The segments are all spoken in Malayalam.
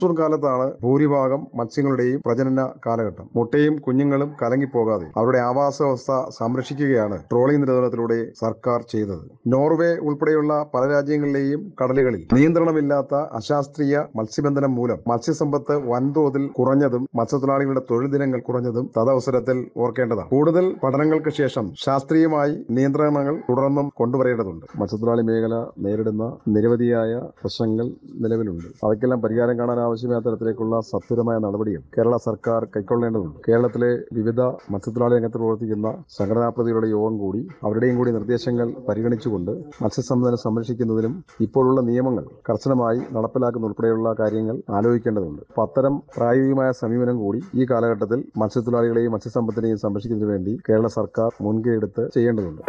മൺസൂൺ കാലത്താണ് ഭൂരിഭാഗം മത്സ്യങ്ങളുടെയും പ്രജനന കാലഘട്ടം മുട്ടയും കുഞ്ഞുങ്ങളും കലങ്ങിപ്പോകാതെ അവരുടെ ആവാസ വ്യവസ്ഥ സംരക്ഷിക്കുകയാണ് ട്രോളിംഗ് നിരോധനത്തിലൂടെ സർക്കാർ ചെയ്തത് നോർവേ ഉൾപ്പെടെയുള്ള പല രാജ്യങ്ങളിലെയും കടലുകളിൽ നിയന്ത്രണമില്ലാത്ത അശാസ്ത്രീയ മത്സ്യബന്ധനം മൂലം മത്സ്യസമ്പത്ത് വൻതോതിൽ കുറഞ്ഞതും മത്സ്യത്തൊഴിലാളികളുടെ തൊഴിൽ ദിനങ്ങൾ കുറഞ്ഞതും തദവസരത്തിൽ ഓർക്കേണ്ടതാണ് കൂടുതൽ പഠനങ്ങൾക്ക് ശേഷം ശാസ്ത്രീയമായി നിയന്ത്രണങ്ങൾ തുടർന്നും കൊണ്ടുവരേണ്ടതുണ്ട് മത്സ്യത്തൊഴിലാളി മേഖല നേരിടുന്ന നിരവധിയായ പ്രശ്നങ്ങൾ നിലവിലുണ്ട് അവയ്ക്കെല്ലാം പരിഹാരം കാണാൻ ആവശ്യമായ തരത്തിലേക്കുള്ള സത്വരമായ നടപടികൾ കേരള സർക്കാർ കൈക്കൊള്ളേണ്ടതുണ്ട് കേരളത്തിലെ വിവിധ മത്സ്യത്തൊഴിലാളി രംഗത്ത് പ്രവർത്തിക്കുന്ന സംഘടനാ പ്രതികളുടെ യോഗം കൂടി അവരുടെയും കൂടി നിർദ്ദേശങ്ങൾ പരിഗണിച്ചുകൊണ്ട് മത്സ്യസമ്പദനം സംരക്ഷിക്കുന്നതിനും ഇപ്പോഴുള്ള നിയമങ്ങൾ കർശനമായി നടപ്പിലാക്കുന്ന ഉൾപ്പെടെയുള്ള കാര്യങ്ങൾ ആലോചിക്കേണ്ടതുണ്ട് അപ്പൊ അത്തരം പ്രായോഗികമായ സമീപനം കൂടി ഈ കാലഘട്ടത്തിൽ മത്സ്യത്തൊഴിലാളികളെയും മത്സ്യസമ്പത്തിനെയും സംരക്ഷിക്കുന്നതിന് വേണ്ടി കേരള സർക്കാർ മുൻകൈ എടുത്ത് ചെയ്യേണ്ടതുണ്ട്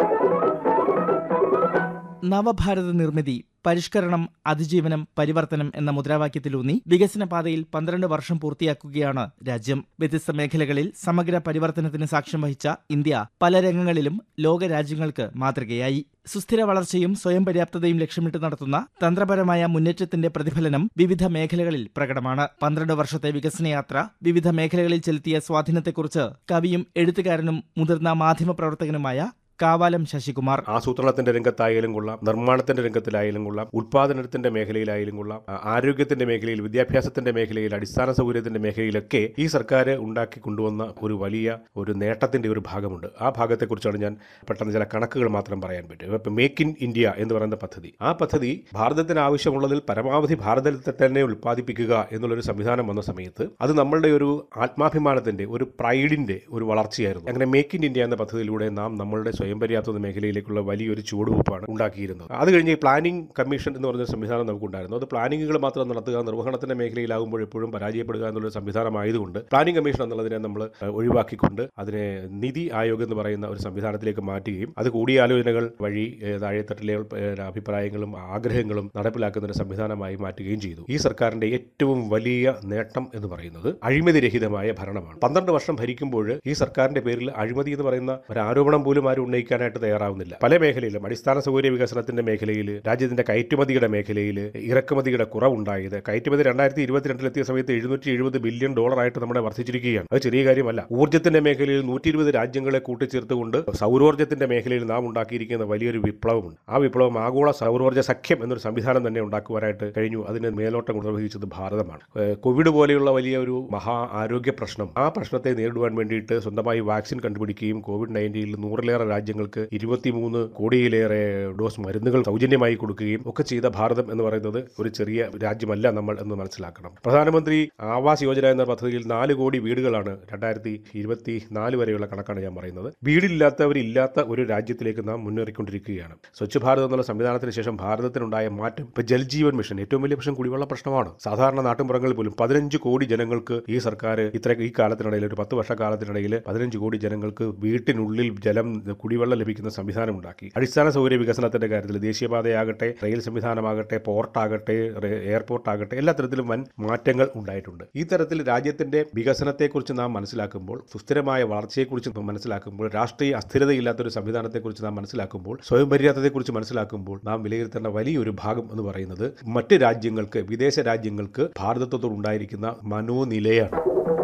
നവഭാരത നിർമ്മിതി പരിഷ്കരണം അതിജീവനം പരിവർത്തനം എന്ന മുദ്രാവാക്യത്തിലൂന്നി വികസന പാതയിൽ പന്ത്രണ്ട് വർഷം പൂർത്തിയാക്കുകയാണ് രാജ്യം വ്യത്യസ്ത മേഖലകളിൽ സമഗ്ര പരിവർത്തനത്തിന് സാക്ഷ്യം വഹിച്ച ഇന്ത്യ പല രംഗങ്ങളിലും ലോക രാജ്യങ്ങൾക്ക് മാതൃകയായി സുസ്ഥിര വളർച്ചയും സ്വയം പര്യാപ്തതയും ലക്ഷ്യമിട്ട് നടത്തുന്ന തന്ത്രപരമായ മുന്നേറ്റത്തിന്റെ പ്രതിഫലനം വിവിധ മേഖലകളിൽ പ്രകടമാണ് പന്ത്രണ്ട് വർഷത്തെ വികസനയാത്ര വിവിധ മേഖലകളിൽ ചെലുത്തിയ സ്വാധീനത്തെക്കുറിച്ച് കവിയും എഴുത്തുകാരനും മുതിർന്ന മാധ്യമപ്രവർത്തകനുമായ കാവാലം ശശികുമാർ ആസൂത്രണത്തിന്റെ രംഗത്തായാലും കൊള്ളാം നിർമ്മാണത്തിന്റെ രംഗത്തിലായാലും കൊള്ളാം ഉത്പാദനത്തിന്റെ മേഖലയിലായാലും കൊള്ളാം ആ, ആരോഗ്യത്തിന്റെ മേഖലയിൽ വിദ്യാഭ്യാസത്തിന്റെ മേഖലയിൽ അടിസ്ഥാന സൗകര്യത്തിന്റെ മേഖലയിലൊക്കെ ഈ സർക്കാർ ഉണ്ടാക്കി കൊണ്ടുവന്ന ഒരു വലിയ ഒരു നേട്ടത്തിന്റെ ഒരു ഭാഗമുണ്ട് ആ ഭാഗത്തെക്കുറിച്ചാണ് ഞാൻ പെട്ടെന്ന് ചില കണക്കുകൾ മാത്രം പറയാൻ പറ്റും ഇപ്പം മേക്ക് ഇൻ ഇന്ത്യ എന്ന് പറയുന്ന പദ്ധതി ആ പദ്ധതി ഭാരതത്തിന് ആവശ്യമുള്ളതിൽ പരമാവധി ഭാരതത്തെ തന്നെ ഉൽപ്പാദിപ്പിക്കുക എന്നുള്ളൊരു സംവിധാനം വന്ന സമയത്ത് അത് നമ്മളുടെ ഒരു ആത്മാഭിമാനത്തിന്റെ ഒരു പ്രൈഡിന്റെ ഒരു വളർച്ചയായിരുന്നു അങ്ങനെ മേക്ക് ഇൻ ഇന്ത്യ എന്ന പദ്ധതിയിലൂടെ നാം നമ്മളുടെ സ്വയം പര്യാപ്തത മേഖലയിലേക്കുള്ള വലിയൊരു ചുവടുവെപ്പാണ് ഉണ്ടാക്കിയിരുന്നത് അത് കഴിഞ്ഞ് ഈ പ്ലാനിംഗ് കമ്മീഷൻ എന്ന് പറഞ്ഞ സംവിധാനം നമുക്കുണ്ടായിരുന്നു അത് പ്ലാനിങ്ങുകൾ മാത്രം നടത്തുക നിർവഹണത്തിന്റെ മേഖലയിലാകുമ്പോൾ എപ്പോഴും പരാജയപ്പെടുക എന്നുള്ളൊരു സംവിധാനമായതുകൊണ്ട് പ്ലാനിംഗ് കമ്മീഷൻ എന്നുള്ളതിനെ നമ്മൾ ഏഹ്, ഒഴിവാക്കിക്കൊണ്ട് അതിനെ നിതി ആയോഗ് എന്ന് പറയുന്ന ഒരു സംവിധാനത്തിലേക്ക് മാറ്റുകയും അത് കൂടിയാലോചനകൾ വഴി ഏഹ്, താഴെത്തട്ടിലെ ഏഹ്, അഭിപ്രായങ്ങളും ആഗ്രഹങ്ങളും നടപ്പിലാക്കുന്ന ഒരു സംവിധാനമായി മാറ്റുകയും ചെയ്തു ഈ സർക്കാരിന്റെ ഏറ്റവും വലിയ നേട്ടം എന്ന് പറയുന്നത് അഴിമതിരഹിതമായ ഭരണമാണ് പന്ത്രണ്ട് വർഷം ഭരിക്കുമ്പോൾ ഈ സർക്കാരിന്റെ പേരിൽ അഴിമതി എന്ന് പറയുന്ന ഒരു ആരോപണം പോലും ആരും ഉന്നയിക്കാനായിട്ട് തയ്യാറാവുന്നില്ല പല മേഖലയിലും അടിസ്ഥാന സൗകര്യ വികസനത്തിന്റെ മേഖലയിൽ രാജ്യത്തിന്റെ കയറ്റുമതിയുടെ മേഖലയിൽ ഇറക്കുമതിയുടെ കുറവുണ്ടായത് കയറ്റുമതി രണ്ടായിരത്തി ഇരുപത്തിരണ്ടിലെത്തിയ സമയത്ത് എഴുന്നൂറ്റി എഴുപത് ബില്യൺ ഡോളറായിട്ട് നമ്മുടെ വർദ്ധിച്ചിരിക്കുകയാണ് അത് ചെറിയ കാര്യമല്ല ഊർജ്ജത്തിന്റെ മേഖലയിൽ നൂറ്റി ഇരുപത് രാജ്യങ്ങളെ കൂട്ടിച്ചേർത്തുകൊണ്ട് സൗരോർജ്ജത്തിന്റെ മേഖലയിൽ നാം ഉണ്ടാക്കിയിരിക്കുന്ന വലിയൊരു വിപ്ലവമുണ്ട് ആ വിപ്ലവം ആഗോള സൗരോർജ്ജ സഖ്യം എന്നൊരു സംവിധാനം തന്നെ ഉണ്ടാക്കുവാനായിട്ട് കഴിഞ്ഞു അതിന് മേലോട്ടം നിർവഹിച്ചത് ഭാരതമാണ് ഏഹ് കോവിഡ് പോലെയുള്ള വലിയ ഒരു മഹാ ആരോഗ്യ പ്രശ്നം ആ പ്രശ്നത്തെ നേരിടുവാൻ വേണ്ടിയിട്ട് സ്വന്തമായി വാക്സിൻ കണ്ടുപിടിക്കുകയും കോവിഡ് നയൻറ്റീനിൽ നൂറിലേറെ രാജ്യങ്ങൾക്ക് ഇരുപത്തിമൂന്ന് കോടിയിലേറെ ഡോസ് മരുന്നുകൾ സൗജന്യമായി കൊടുക്കുകയും ഒക്കെ ചെയ്ത ഭാരതം എന്ന് പറയുന്നത് ഒരു ചെറിയ രാജ്യമല്ല നമ്മൾ എന്ന് മനസ്സിലാക്കണം പ്രധാനമന്ത്രി ആവാസ് യോജന എന്ന പദ്ധതിയിൽ നാല് കോടി വീടുകളാണ് രണ്ടായിരത്തി ഇരുപത്തി നാല് വരെയുള്ള കണക്കാണ് ഞാൻ പറയുന്നത് വീടില്ലാത്തവരില്ലാത്ത ഒരു രാജ്യത്തിലേക്ക് നാം മുന്നേറിക്കൊണ്ടിരിക്കുകയാണ് സ്വച്ഛ് ഭാരത് എന്നുള്ള സംവിധാനത്തിന് ശേഷം ഭാരതത്തിനുണ്ടായ മാറ്റം ഇപ്പൊ ജൽജീവൻ മിഷൻ ഏറ്റവും വലിയ പ്രശ്നം കുടിവെള്ള പ്രശ്നമാണ് സാധാരണ നാട്ടിൻപുറങ്ങളിൽ പോലും പതിനഞ്ച് കോടി ജനങ്ങൾക്ക് ഈ സർക്കാർ ഇത്ര ഈ കാലത്തിനിടയിൽ ഒരു പത്ത് വർഷക്കാലത്തിനിടയിൽ പതിനഞ്ച് കോടി ജനങ്ങൾക്ക് വീട്ടിനുള്ളിൽ ജലം കുടിവെള്ളം ലഭിക്കുന്ന സംവിധാനം ഉണ്ടാക്കി അടിസ്ഥാന സൗകര്യ വികസനത്തിന്റെ കാര്യത്തിൽ ദേശീയപാതയാകട്ടെ റെയിൽ സംവിധാനമാകട്ടെ പോർട്ടാകട്ടെ എയർപോർട്ട് ആകട്ടെ എല്ലാ തരത്തിലും വൻ മാറ്റങ്ങൾ ഉണ്ടായിട്ടുണ്ട് ഈ തരത്തിൽ രാജ്യത്തിന്റെ വികസനത്തെക്കുറിച്ച് നാം മനസ്സിലാക്കുമ്പോൾ സുസ്ഥിരമായ വളർച്ചയെക്കുറിച്ച് നാം മനസ്സിലാക്കുമ്പോൾ രാഷ്ട്രീയ അസ്ഥിരതയില്ലാത്തൊരു സംവിധാനത്തെക്കുറിച്ച് നാം മനസ്സിലാക്കുമ്പോൾ സ്വയം പര്യാപ്തതയെക്കുറിച്ച് മനസ്സിലാക്കുമ്പോൾ നാം വിലയിരുത്തേണ്ട വലിയൊരു ഭാഗം എന്ന് പറയുന്നത് മറ്റ് രാജ്യങ്ങൾക്ക് വിദേശ രാജ്യങ്ങൾക്ക് ഭാരതത്തോട് ഉണ്ടായിരിക്കുന്ന മനോനിലയാണ്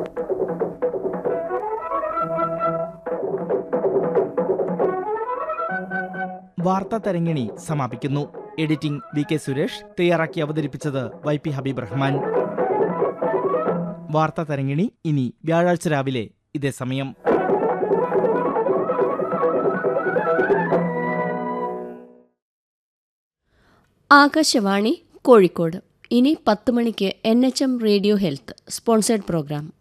വാർത്താ തരങ്ങിണി സമാപിക്കുന്നു എഡിറ്റിംഗ് വി കെ സുരേഷ് തയ്യാറാക്കി അവതരിപ്പിച്ചത് വൈ പി ഹബീബ് റഹ്മാൻ വാർത്താ തരങ്ങിണി ഇനി വ്യാഴാഴ്ച രാവിലെ ഇതേ സമയം ആകാശവാണി കോഴിക്കോട് ഇനി പത്ത് മണിക്ക് N H M radio health sponsored programme